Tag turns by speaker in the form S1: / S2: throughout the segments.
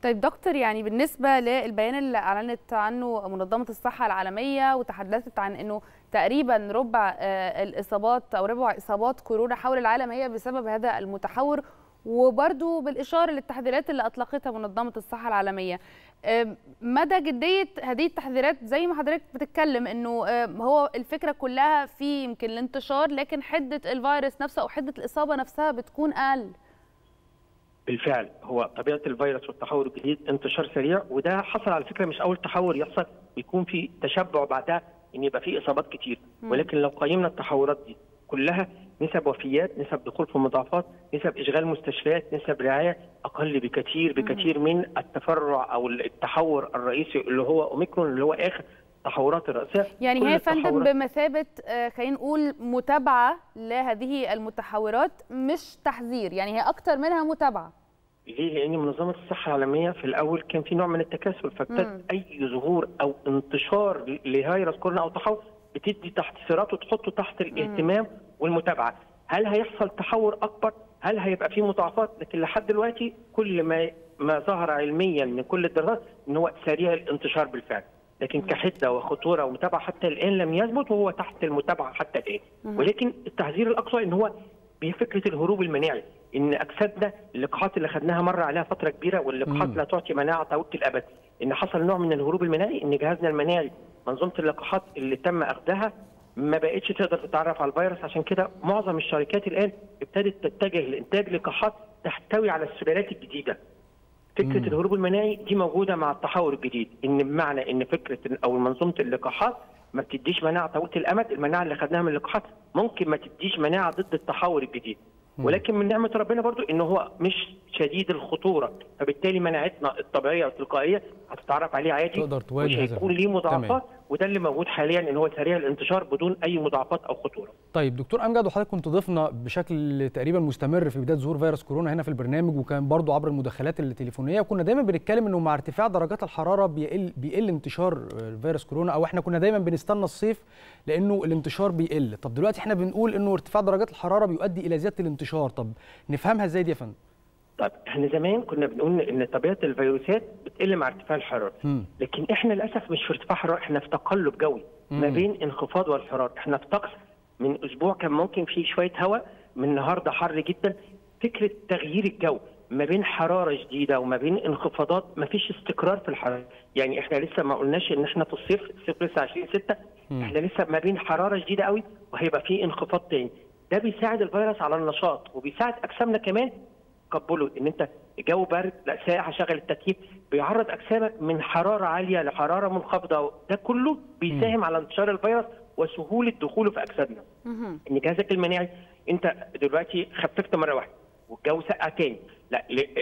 S1: طيب دكتور يعني بالنسبة للبيان اللي أعلنت عنه منظمة الصحة العالمية وتحدثت عن أنه تقريبا ربع الإصابات أو ربع إصابات كورونا حول العالم هي بسبب هذا المتحور وبرضو بالإشارة للتحذيرات اللي أطلقتها منظمة الصحة العالمية مدى جدية هذه التحذيرات زي ما حضرتك بتتكلم أنه هو الفكرة كلها في يمكن الانتشار لكن حدة الفيروس نفسه أو حدة الإصابة نفسها بتكون أقل
S2: بالفعل هو طبيعه الفيروس والتحور الجديد انتشار سريع وده حصل على فكره مش اول تحور يحصل ويكون في تشبع بعدها ان يبقى في اصابات كتير ولكن لو قيمنا التحورات دي كلها نسب وفيات نسب دخول في مضاعفات نسب اشغال مستشفيات نسب رعايه اقل بكثير بكثير من التفرع او التحور الرئيسي اللي هو اوميكرون اللي هو اخر التحورات الرئيسيه
S1: يعني هي فندم بمثابه خلينا نقول متابعه لهذه المتحورات مش تحذير يعني هي اكتر منها متابعه
S2: ليه؟ لان منظمه الصحه العالميه في الاول كان في نوع من التكاسل فابتدت اي ظهور او انتشار لفيروس كورونا او تحور بتدي تحذيرات وتحطه تحت الاهتمام والمتابعه. هل هيحصل تحور اكبر؟ هل هيبقى في مضاعفات؟ لكن لحد دلوقتي كل ما ما ظهر علميا من كل الدراسات ان هو سريع الانتشار بالفعل. لكن كحده وخطوره ومتابعه حتى الان لم يثبت وهو تحت المتابعه حتى الان. ولكن التحذير الاقصى ان هو بفكره الهروب المناعي ان اجسادنا اللقاحات اللي خدناها مر عليها فتره كبيره واللقاحات لا تعطي مناعه طويله الابد ان حصل نوع من الهروب المناعي ان جهازنا المناعي منظومه اللقاحات اللي تم اخذها ما بقتش تقدر تتعرف على الفيروس عشان كده معظم الشركات الان ابتدت تتجه لانتاج لقاحات تحتوي على السلالات الجديده فكره مم. الهروب المناعي دي موجوده مع التحور الجديد ان بمعنى ان فكره او منظومه اللقاحات ما بتديش مناعه طويله الامد المناعه اللي خدناها من اللقاحات ممكن ما تديش مناعه ضد التحور الجديد ولكن من نعمه ربنا برضو ان هو مش شديد الخطوره فبالتالي مناعتنا الطبيعيه والتلقائيه هتتعرف عليه عادي
S3: تقدر تواجه
S2: مش هيكون ليه مضاعفات وده اللي موجود حاليا ان هو سريع الانتشار بدون اي مضاعفات او خطوره.
S3: طيب دكتور امجد وحضرتك كنت ضيفنا بشكل تقريبا مستمر في بدايه ظهور فيروس كورونا هنا في البرنامج وكان برضو عبر المداخلات التليفونيه وكنا دايما بنتكلم انه مع ارتفاع درجات الحراره بيقل بيقل انتشار فيروس كورونا او احنا كنا دايما بنستنى الصيف لانه الانتشار بيقل، طب دلوقتي احنا بنقول انه ارتفاع درجات الحراره بيؤدي الى زياده الانتشار، طب نفهمها ازاي دي يا فندم؟
S2: طيب احنا زمان كنا بنقول ان طبيعه الفيروسات بتقل مع ارتفاع الحراره لكن احنا للاسف مش في ارتفاع حراره احنا في تقلب جوي ما بين انخفاض والحراره احنا في طقس من اسبوع كان ممكن فيه شويه هواء من النهارده حر جدا فكره تغيير الجو ما بين حراره شديده وما بين انخفاضات ما فيش استقرار في الحراره يعني احنا لسه ما قلناش ان احنا في الصيف الصيف لسه 20 6 احنا لسه ما بين حراره شديده قوي وهيبقى فيه انخفاض تاني ده بيساعد الفيروس على النشاط وبيساعد اجسامنا كمان تقبله ان انت الجو بارد لا ساقع شغل التكييف بيعرض اجسامك من حراره عاليه لحراره منخفضه ده كله بيساهم على انتشار الفيروس وسهوله دخوله في اجسادنا ان جهازك المناعي انت دلوقتي خففت مره واحده والجو سقع تاني لا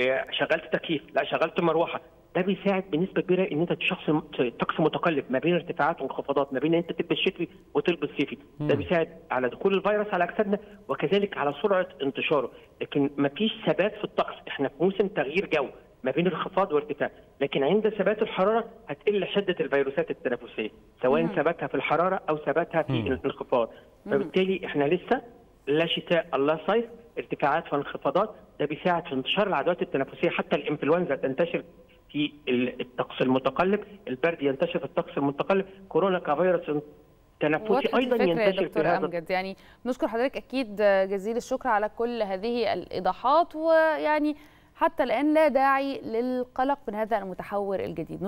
S2: شغلت تكييف لا شغلت مروحه ده بيساعد بنسبه كبيره ان انت شخص طقس متقلب ما بين ارتفاعات وانخفاضات ما بين ان انت تلبس شتوي وتلبس صيفي ده بيساعد على دخول الفيروس على اجسادنا وكذلك على سرعه انتشاره لكن ما فيش ثبات في الطقس احنا في موسم تغيير جو ما بين انخفاض وارتفاع لكن عند ثبات الحراره هتقل شده الفيروسات التنفسيه سواء ثباتها في الحراره او ثباتها في الانخفاض فبالتالي احنا لسه لا شتاء الله صيف ارتفاعات وانخفاضات ده بيساعد في انتشار العدوات التنفسيه حتى الانفلونزا تنتشر في الطقس المتقلب البرد ينتشر في الطقس المتقلب كورونا كفيروس تنفسي ايضا ينتشر
S1: في هذا أمجد. يعني نشكر حضرتك اكيد جزيل الشكر على كل هذه الايضاحات ويعني حتى الان لا داعي للقلق من هذا المتحور الجديد